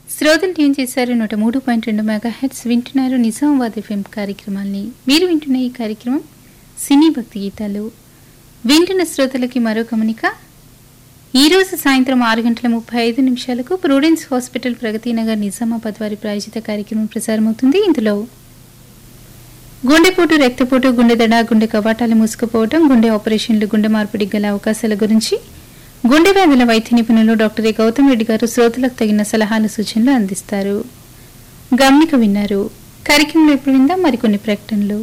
శ్రోతలు ట్యూన్ చేశారు నూట మూడు పాయింట్ రెండు మెగా హెడ్స్ వింటున్నారు నిజామాబాద్ ఎఫ్ఎం కార్యక్రమాల్ని మీరు వింటున్న ఈ కార్యక్రమం సినీ భక్తి గీతాలు వింటున్న శ్రోతలకి మరో గమనిక ఈ రోజు సాయంత్రం ఆరు గంటల ముప్పై ఐదు నిమిషాలకు ప్రూడెన్స్ హాస్పిటల్ ప్రగతి నగర్ నిజామాబాద్ వారి ప్రాయోజిత కార్యక్రమం ప్రసారమవుతుంది ఇందులో గుండెపోటు రక్తపోటు గుండెదడ గుండె కవాటాలు మూసుకుపోవడం గుండె ఆపరేషన్లు గుండె మార్పిడికి గల అవకాశాల గురించి గుండె వ్యాధుల వైద్య నిపుణులు డాక్టర్ ఏ గౌతమ్ రెడ్డి గారు శ్రోతలకు తగిన సలహాలు సూచనలు అందిస్తారు గమనిక విన్నారు కార్యక్రమంలో ఇప్పుడు విందాం మరికొన్ని ప్రకటనలు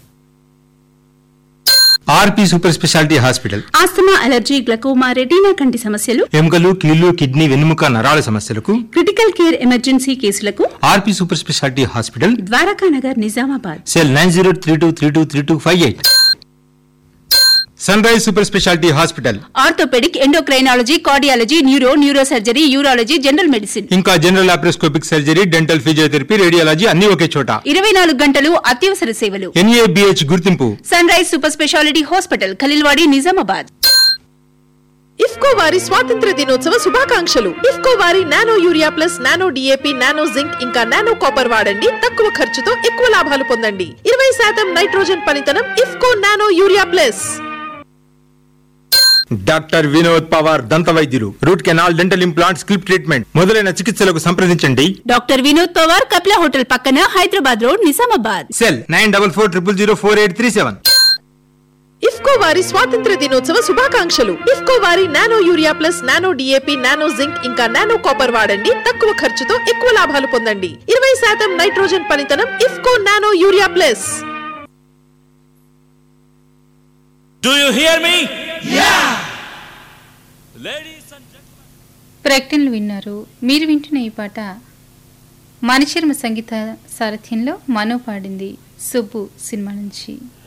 RP super speciality hospital asthma allergy glaucoma retina కంటి సమస్యలు ఎముకలు కీళ్లు కిడ్నీ వెన్నుముక నరాల సమస్యలకు క్రిటికల్ కేర్ ఎమర్జెన్సీ కేసులకు RP super speciality hospital Dwaraka Nagar Nizamabad cell nine zero three two three two three two five eight Sunrise super speciality hospital orthopaedic endocrinology cardiology neuro neuro surgery urology general medicine ఇంకా general laparoscopic surgery dental physiotherapy radiology అన్ని ఒకే చోట ఇరవై నాలుగు గంటలు అత్యవసర సేవలు NABH గుర్తింపు Sunrise super speciality hospital Khaleelwadi Nizamabad IFFCO వారి స్వాతంత్ర దినోత్సవ శుభాకాంక్షలు ఇఫ్కో వారి nano urea plus nano DAP nano zinc ఇంకా నానో కాపర్ వాడండి తక్కువ ఖర్చుతో ఎక్కువ లాభాలు పొందండి ఇరవై శాతం నైట్రోజన్ పనితనం IFFCO nano urea plus doctor Vinod Pawar దంత వైద్యులు రూట్ కెనాల్ డెంటల్ ఇంప్లాంట్ స్కిల్ప్ ట్రీట్మెంట్ మొదలైన చికిత్సలకు సంప్రదించండి డాక్టర్ వినోద్ పవార్ కపిల హోటల్ పక్కన Hyderabad road Nizamabad cell nine double four triple zero four eight three seven IFFCO వారి స్వాతంత్ర దినోత్సవ శుభాకాంక్షలు ఇఫ్కో వారి nano urea plus nano DAP nano zinc ఇంకా నానో కాపర్ వాడండి తక్కువ ఖర్చుతో ఎక్కువ లాభాలు పొందండి ఇరవై శాతం నైట్రోజన్ పనితనం IFFCO nano urea plus Do you hear me? Ladies and gentlemen. ప్రకటనలు విన్నారు మీరు వింటున్న ఈ పాట మణిశర్మ సంగీత సారథ్యంలో మనో పాడింది సుబ్బు సినిమా నుంచి